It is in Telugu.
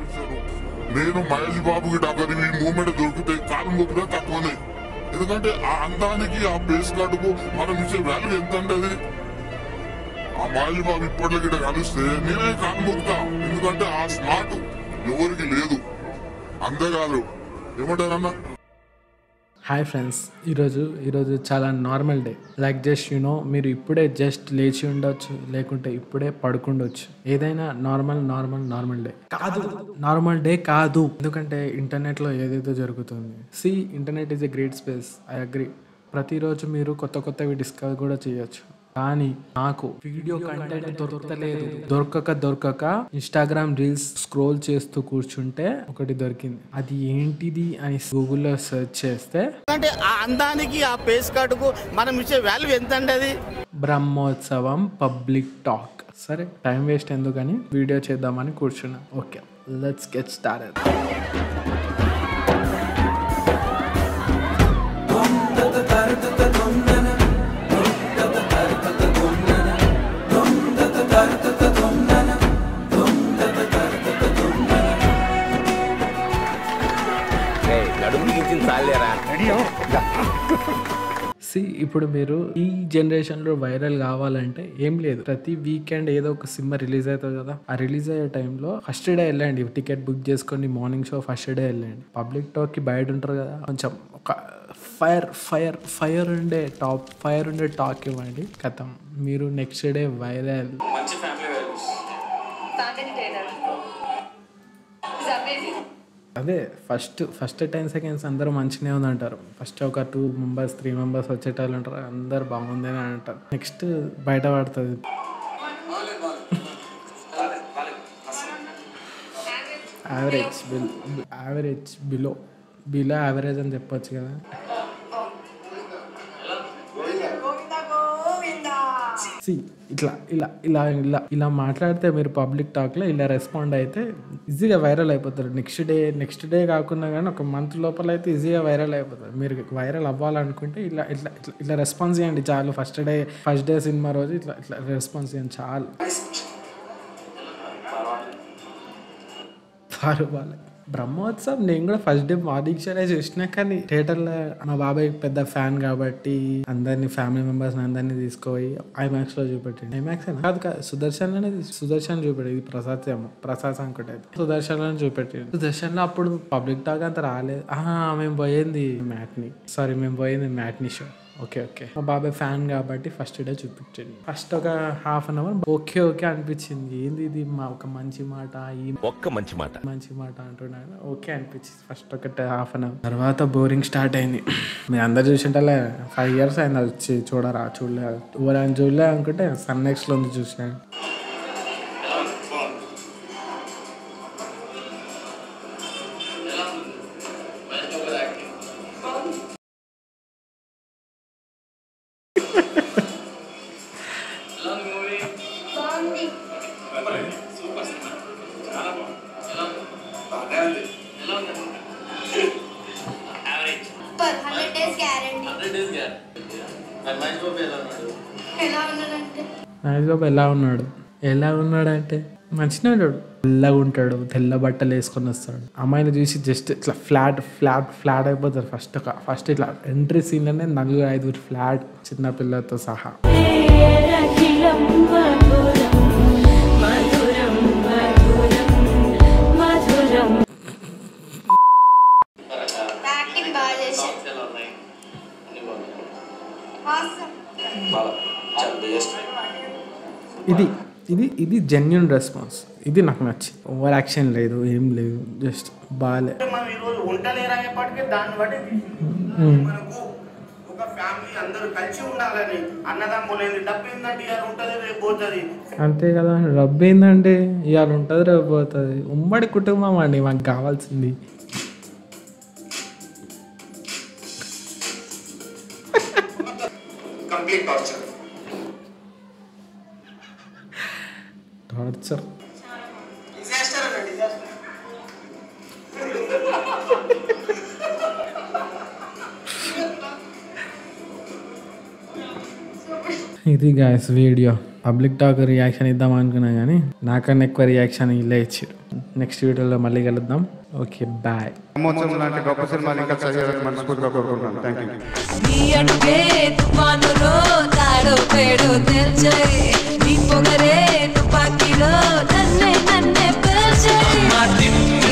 చేశారు నేను మహేష్ బాబుకి డాక్టర్ ఈ మూమెంట్ దొరికితే కాలం గొప్పగా తక్కువనే ఎందుకంటే ఆ అందానికి ఆ బేస్ కార్డుకు మనం ఇచ్చే వాల్యూ ఎంత అంటే అది ఆ మహేష్ బాబు ఇప్పటికి ఇట్లా కలిస్తే నేనే కాలు మొక్కుతా ఎందుకంటే ఆ స్మార్ట్ ఎవరికి లేదు అంతేకాదు ఏమంటారన్నా హాయ్ ఫ్రెండ్స్ ఈరోజు ఈరోజు చాలా normal day like just you know మీరు ఇప్పుడే జస్ట్ లేచి ఉండొచ్చు లేకుంటే ఇప్పుడే పడుకుండొచ్చు ఏదైనా నార్మల్ నార్మల్ నార్మల్ డే కాదు నార్మల్ డే కాదు ఎందుకంటే ఇంటర్నెట్లో ఏదైతే జరుగుతుంది see internet is a great space I agree ప్రతిరోజు మీరు కొత్త కొత్తవి డిస్కవర్ కూడా చేయొచ్చు కానీ నాకు వీడియో కంటెంట్ దొరకలేదు దొరకక దొరకక ఇన్స్టాగ్రామ్ రీల్స్ స్క్రోల్ చేస్తూ కూర్చుంటే ఒకటి దొరికింది అది ఏంటిది అని గూగుల్లో సెర్చ్ చేస్తే అంటే ఆ అందానికి ఆ పేస్ కార్డుకు మనం ఇచ్చే వాల్యూ ఎంత అండి అది బ్రహ్మోత్సవం పబ్లిక్ టాక్ సరే టైం వేస్ట్ ఎందుకని వీడియో చేద్దామని కూర్చున్నా ఓకే లెట్స్ గెట్ స్టార్ట్ నడుము బిగించింది చాలేరా సి ఇప్పుడు మీరు ఈ జనరేషన్లో వైరల్ కావాలంటే ఏం లేదు ప్రతి వీకెండ్ ఏదో ఒక సినిమా రిలీజ్ అవుతుంది కదా ఆ రిలీజ్ అయ్యే టైంలో ఫస్ట్ డే వెళ్ళండి టికెట్ బుక్ చేసుకొని మార్నింగ్ షో ఫస్ట్ డే వెళ్ళండి పబ్లిక్ టాక్కి బయట ఉంటారు కదా కొంచెం ఒక ఫైర్ ఫైర్ ఫైర్ ఉండే టాప్ ఫైర్ ఉండే టాక్ ఇవ్వండి కథం మీరు next day viral Family trainer. It's amazing. అదే ఫస్ట్ ఫస్ట్ టెన్ సెకండ్స్ అందరూ మంచిగానే ఉంది అంటారు ఫస్ట్ ఒక టూ మెంబర్స్ త్రీ మెంబర్స్ వచ్చేటోళ్ళు అంటారు అందరు బాగుంది అని అంటారు నెక్స్ట్ బయట పడుతుంది యావరేజ్ బిల్ యావరేజ్ బిలో బిలో యావరేజ్ అని చెప్పొచ్చు కదా సి ఇట్లా ఇలా ఇలా ఇలా ఇలా మాట్లాడితే మీరు పబ్లిక్ టాక్లో ఇలా రెస్పాండ్ అయితే ఈజీగా వైరల్ అయిపోతారు నెక్స్ట్ డే నెక్స్ట్ డే కాకుండా కానీ ఒక మంత్ లోపల అయితే ఈజీగా వైరల్ అయిపోతారు మీరు వైరల్ అవ్వాలనుకుంటే ఇలా ఇట్లా ఇట్లా ఇట్లా రెస్పాన్స్ చేయండి చాలు first day first day cinema రోజు ఇట్లా ఇట్లా రెస్పాన్స్ చేయండి చాలు పర్వాలే బ్రహ్మోత్సవం నేను కూడా ఫస్ట్ డే మార్నింగ్ షోనే చూసినా కానీ థియేటర్లో మా బాబాయ్ పెద్ద ఫ్యాన్ కాబట్టి అందరినీ ఫ్యామిలీ మెంబర్స్ అందరినీ తీసుకుపోయి ఐమాక్స్ లో చూపెట్టింది ఐమాక్స్ కాదు కాదు సుదర్శన్ అనేది సుదర్శన్ చూపెట్టి ఇది ప్రసాద్ ఏమో ప్రసాద్ అనుకుంటే సుదర్శన్ లో చూపెట్టింది సుదర్శన్ లో అప్పుడు పబ్లిక్ టాక్ అంత రాలేదు ఆహా మేము పోయింది మ్యాట్ని సారీ మేము పోయింది మ్యాట్ని షో ఓకే ఓకే మా బాబాయ్ ఫ్యాన్ కాబట్టి ఫస్ట్ డే చూపించండి ఫస్ట్ ఒక half an hour okay okay అనిపించింది ఏంది ఇది మా ఒక మంచి మాట ఈ ఒక్క మంచి మాట మంచి మాట అంటున్నాను ఓకే అనిపించింది ఫస్ట్ ఒక హాఫ్ అన్ అవర్ తర్వాత బోరింగ్ స్టార్ట్ అయింది మీరు అందరు చూసింటే ఫైవ్ ఇయర్స్ అయింది అది వచ్చి చూడరా చూడలే ఎవరైనా చూడలే అనుకుంటే సన్ నెక్స్ట్ లో ఉంది చూసాను Per 100 days guarantee. ఎలా ఉన్నాడంటే మహేష్ బాబు ఎలా ఉన్నాడు ఎలా ఉన్నాడు అంటే మంచిగా ఉంటాడు తెల్లగా ఉంటాడు తెల్ల బట్టలు వేసుకొని వస్తాడు అమ్మాయిని చూసి జస్ట్ ఇట్లా ఫ్లాట్ ఫ్లాట్ ఫ్లాట్ అయిపోతారు ఫస్ట్ ఒక ఫస్ట్ ఇట్లా ఎంట్రీ సీన్లోనే నలుగురు ఐదుగురు ఫ్లాట్ చిన్న పిల్లలతో సహా అఖిలం మధురం మధురం మధురం మధురం యాక్టింగ్ బాగా చేశాడు Awesome. ఇది ఇది ఇది జెన్యున్ రెస్పాన్స్ ఇది నాకు నచ్చి ఓవర్ యాక్షన్ లేదు ఏం లేదు జస్ట్ బాగాలే మనం ఈరోజు వంటలు అయ్యేపాటికే దాన్ని బట్టి మనకు ఒక ఫ్యామిలీ అందరూ కలిసి ఉండాలని అన్నదమ్ములేని డబ్బు ఏంటంటే ఇవాళ ఉంటుంది రేపు పోతుంది అంతే కదా రబ్బు ఏందంటే ఇవాళ ఉంటుంది రేపు పోతుంది ఉమ్మడి కుటుంబం అండి మాకు కావాల్సింది కంప్లీట్ టార్చర్ టార్చర్ డిజాస్టర్ అన్న డిజాస్టర్ ఇది guys video public talk reaction ఇద్దాం అనుకున్నా కానీ నాకన్నా ఎక్కువ రియాక్షన్ ఇల్లే ఇచ్చారు నెక్స్ట్ వీడియోలో మళ్ళీ కలుద్దాం ఓకే బాయ్ బ్రహ్మోత్సవం లాంటి గొప్ప సినిమాలు ఇంకా చేయాలని మనస్ఫూర్తిగా కోరుకుంటున్నాను థ్యాంక్ యూ నీ అడుగే తుఫానులో తాడో పేడో తెల్చే నీ పొగరే తుపాకీలో నన్నే నన్నే పేల్చే